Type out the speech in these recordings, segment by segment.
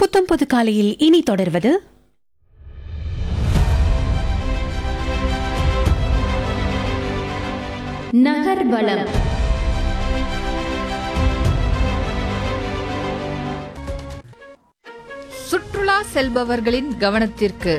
புத்தம் புது காலையில் இனி தொடர்வது நகர்வலம் சுற்றுலா செல்பவர்களின் கவனத்திற்கு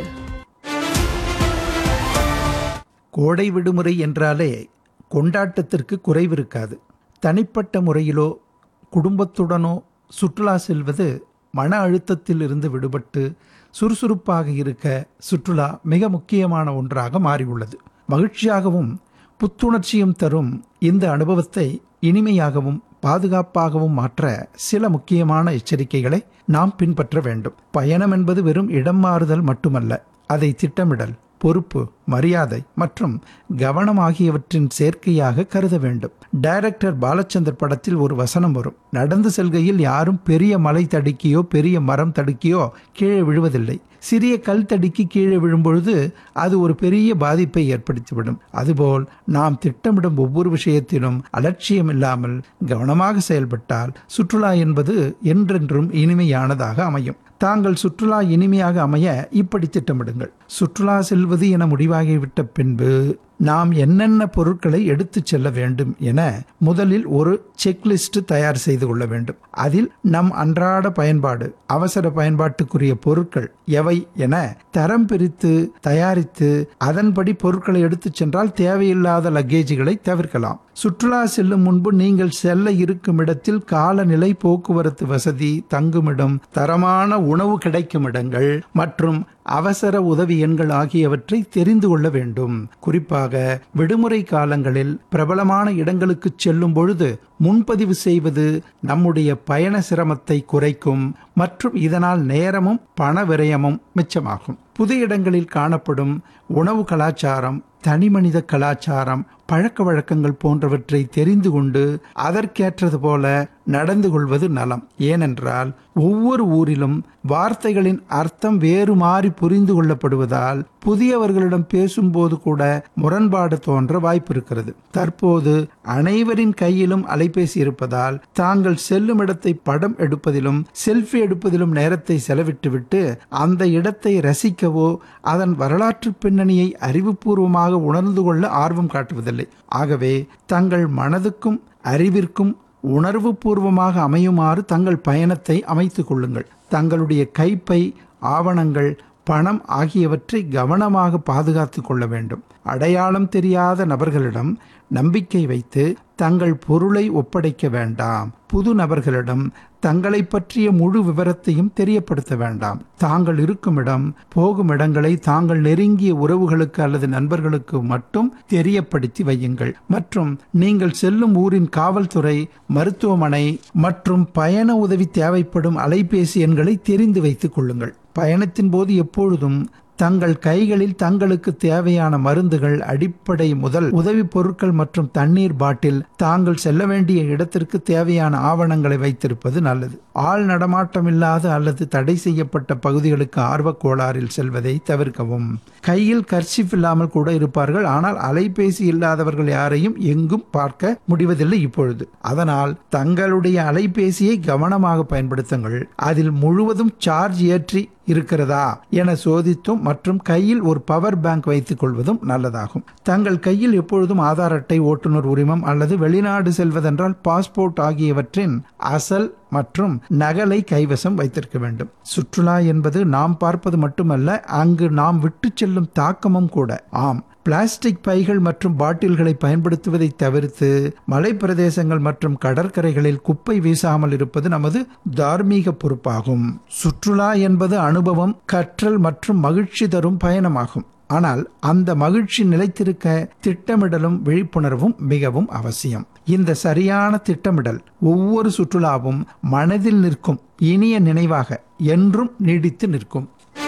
கோடை விடுமுறை என்றாலே கொண்டாட்டத்திற்கு குறைவிருக்காது தனிப்பட்ட முறையிலோ குடும்பத்துடனோ சுற்றுலா செல்வது மன அழுத்தத்தில் இருந்து விடுபட்டு சுறுசுறுப்பாக இருக்க சுற்றுலா மிக முக்கியமான ஒன்றாக மாறியுள்ளது மகிழ்ச்சியாகவும் புத்துணர்ச்சியும் தரும் இந்த அனுபவத்தை இனிமையாகவும் பாதுகாப்பாகவும் மாற்ற சில முக்கியமான எச்சரிக்கைகளை நாம் பின்பற்ற வேண்டும் பயணம் என்பது வெறும் இடம் மாறுதல் மட்டுமல்ல அதை திட்டமிடல் பொறுப்பு மரியாதை மற்றும் கவனம் ஆகியவற்றின் சேர்க்கையாக கருத வேண்டும் டைரக்டர் பாலச்சந்தர் படத்தில் ஒரு வசனம் வரும் நடந்து செல்கையில் யாரும் பெரிய மலை தடுக்கியோ பெரிய மரம் தடுக்கியோ கீழே விழுவதில்லை சிறிய கல் தடுக்கி கீழே விழும்பொழுது அது ஒரு பெரிய பாதிப்பை ஏற்படுத்திவிடும் அதுபோல் நாம் திட்டமிடும் ஒவ்வொரு விஷயத்திலும் அலட்சியம் இல்லாமல் கவனமாக செயல்பட்டால் சுற்றுலா என்பது என்றென்றும் இனிமையானதாக அமையும் தாங்கள் சுற்றுலா இனிமையாக அமைய இப்படி திட்டமிடுங்கள் சுற்றுலா செல்வது என முடிவாகிவிட்ட பின்பு நாம் என்னென்ன பொருட்களை எடுத்துச் செல்ல வேண்டும் என முதலில் ஒரு செக்லிஸ்ட் தயார் செய்து கொள்ள வேண்டும் அதில் நம் அன்றாட பயன்பாடு அவசர பயன்பாட்டுக்குரிய பொருட்கள் எவை என தரம் பிரித்து தயாரித்து அதன்படி பொருட்களை எடுத்துச் சென்றால் தேவையில்லாத லக்கேஜுகளை தவிர்க்கலாம் சுற்றுலா செல்லும் முன்பு நீங்கள் செல்ல இருக்கும் இடத்தில் காலநிலை போக்குவரத்து வசதி தங்குமிடம் தரமான உணவு கிடைக்கும் இடங்கள் மற்றும் அவசர உதவி எண்கள் ஆகியவற்றை தெரிந்து கொள்ள வேண்டும் குறிப்பாக விடுமுறை காலங்களில் பிரபலமான இடங்களுக்கு செல்லும் பொழுது முன்பதிவு செய்வது நம்முடைய பயண சிரமத்தை குறைக்கும் மற்றும் இதனால் நேரமும் பண விரயமும் மிச்சமாகும் புது இடங்களில் காணப்படும் உணவு கலாச்சாரம் தனிமனித கலாச்சாரம் பழக்க வழக்கங்கள் போன்றவற்றை தெரிந்து கொண்டு அதற்கேற்றது போல நடந்து கொள்வது நலம் ஏனென்றால் ஒவ்வொரு ஊரிலும் வார்த்தைகளின் அர்த்தம் வேறு மாறி புரிந்து கொள்ளப்படுவதால் புதியவர்களிடம் பேசும்போது கூட முரண்பாடு தோன்ற வாய்ப்பு இருக்கிறது தற்போது அனைவரின் கையிலும் அலைபேசி இருப்பதால் தாங்கள் செல்லும் இடத்தை படம் எடுப்பதிலும் செல்ஃபி எடுப்பதிலும் நேரத்தை செலவிட்டுவிட்டு அந்த இடத்தை ரசிக்கவோ அதன் வரலாற்று பின்னணியை அறிவுபூர்வமாக உணர்ந்து கொள்ள ஆர்வம் காட்டுவதில்லை ஆகவே தங்கள் மனதுக்கும் அறிவிற்கும் உணர்வு பூர்வமாக அமையுமாறு தங்கள் பயணத்தை அமைத்துக் கொள்ளுங்கள் தங்களுடைய கைப்பை ஆவணங்கள் பணம் ஆகியவற்றை கவனமாக பாதுகாத்து கொள்ள வேண்டும் அடையாளம் தெரியாத நபர்களிடம் நம்பிக்கை வைத்து தங்கள் பொருளை ஒப்படைக்க வேண்டாம் புது நபர்களிடம் தங்களை பற்றிய முழு விவரத்தையும் தெரியப்படுத்த வேண்டாம் தாங்கள் இருக்கும் இடம் போகும் இடங்களை தாங்கள் நெருங்கிய உறவுகளுக்கு அல்லது நண்பர்களுக்கு மட்டும் தெரியப்படுத்தி வையுங்கள் மற்றும் நீங்கள் செல்லும் ஊரின் காவல்துறை மருத்துவமனை மற்றும் பயண உதவி தேவைப்படும் அலைபேசி எண்களை தெரிந்து வைத்துக் கொள்ளுங்கள் பயணத்தின் போது எப்பொழுதும் தங்கள் கைகளில் தங்களுக்கு தேவையான மருந்துகள் அடிப்படை முதல் உதவி பொருட்கள் மற்றும் தண்ணீர் பாட்டில் தாங்கள் செல்ல வேண்டிய இடத்திற்கு தேவையான ஆவணங்களை வைத்திருப்பது நல்லது ஆள் நடமாட்டம் இல்லாத அல்லது தடை செய்யப்பட்ட பகுதிகளுக்கு ஆர்வக் கோளாறில் செல்வதை தவிர்க்கவும் கையில் கர்ச்சிப் இல்லாமல் கூட இருப்பார்கள் ஆனால் அலைபேசி இல்லாதவர்கள் யாரையும் எங்கும் பார்க்க முடிவதில்லை இப்பொழுது அதனால் தங்களுடைய அலைபேசியை கவனமாக பயன்படுத்துங்கள் அதில் முழுவதும் சார்ஜ் ஏற்றி இருக்கிறதா என சோதித்தும் மற்றும் கையில் ஒரு பவர் பேங்க் வைத்துக் கொள்வதும் நல்லதாகும் தங்கள் கையில் எப்பொழுதும் ஆதார் அட்டை ஓட்டுநர் உரிமம் அல்லது வெளிநாடு செல்வதென்றால் பாஸ்போர்ட் ஆகியவற்றின் அசல் மற்றும் நகலை கைவசம் வைத்திருக்க வேண்டும் சுற்றுலா என்பது நாம் பார்ப்பது மட்டுமல்ல அங்கு நாம் விட்டு செல்லும் தாக்கமும் கூட ஆம் பிளாஸ்டிக் பைகள் மற்றும் பாட்டில்களை பயன்படுத்துவதை தவிர்த்து மலைப்பிரதேசங்கள் மற்றும் கடற்கரைகளில் குப்பை வீசாமல் இருப்பது நமது தார்மீக பொறுப்பாகும் சுற்றுலா என்பது அனுபவம் கற்றல் மற்றும் மகிழ்ச்சி தரும் பயணமாகும் ஆனால் அந்த மகிழ்ச்சி நிலைத்திருக்க திட்டமிடலும் விழிப்புணர்வும் மிகவும் அவசியம் இந்த சரியான திட்டமிடல் ஒவ்வொரு சுற்றுலாவும் மனதில் நிற்கும் இனிய நினைவாக என்றும் நீடித்து நிற்கும்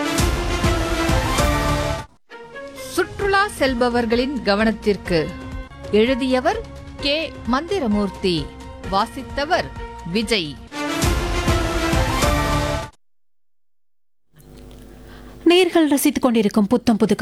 சுற்றுலா செல்பவர்களின் கவனத்திற்கு எழுதியவர் கே மந்திரமூர்த்தி வாசித்தவர் விஜய் நேர்கள் ரசித்துக் கொண்டிருக்கும் புத்தம் புது